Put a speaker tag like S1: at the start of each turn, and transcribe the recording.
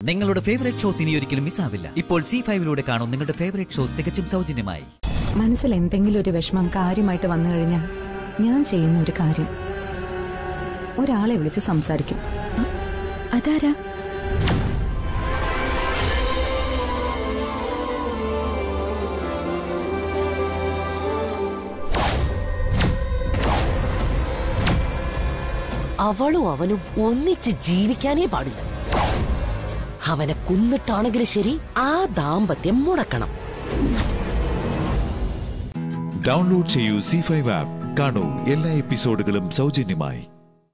S1: നിങ്ങളുടെ favourite shows ഇനി ഒരിക്കലും മിസ്സാവില്ല ഇപ്പോൾ സി ഫൈവിലൂടെ കാണും നിങ്ങളുടെ ഫേവറേറ്റ് ഷോ തികച്ചും സൗജന്യമായി
S2: മനസ്സിൽ എന്തെങ്കിലും ഒരു വിഷമം കാര്യമായിട്ട് വന്നു കഴിഞ്ഞാൽ ഞാൻ ചെയ്യുന്ന ഒരു കാര്യം ഒരാളെ വിളിച്ച് സംസാരിക്കും
S3: അതാരാ
S4: അവളും അവനും ഒന്നിച്ച് ജീവിക്കാനേ പാടില്ല അവനെ കൊന്നിട്ടാണെങ്കിലും ശരി ആ ദാമ്പത്യം മുടക്കണം
S5: ഡൗൺലോഡ് ചെയ്യൂ സി ഫൈവ് ആപ്പ് കാണൂ എല്ലാ എപ്പിസോഡുകളും സൗജന്യമായി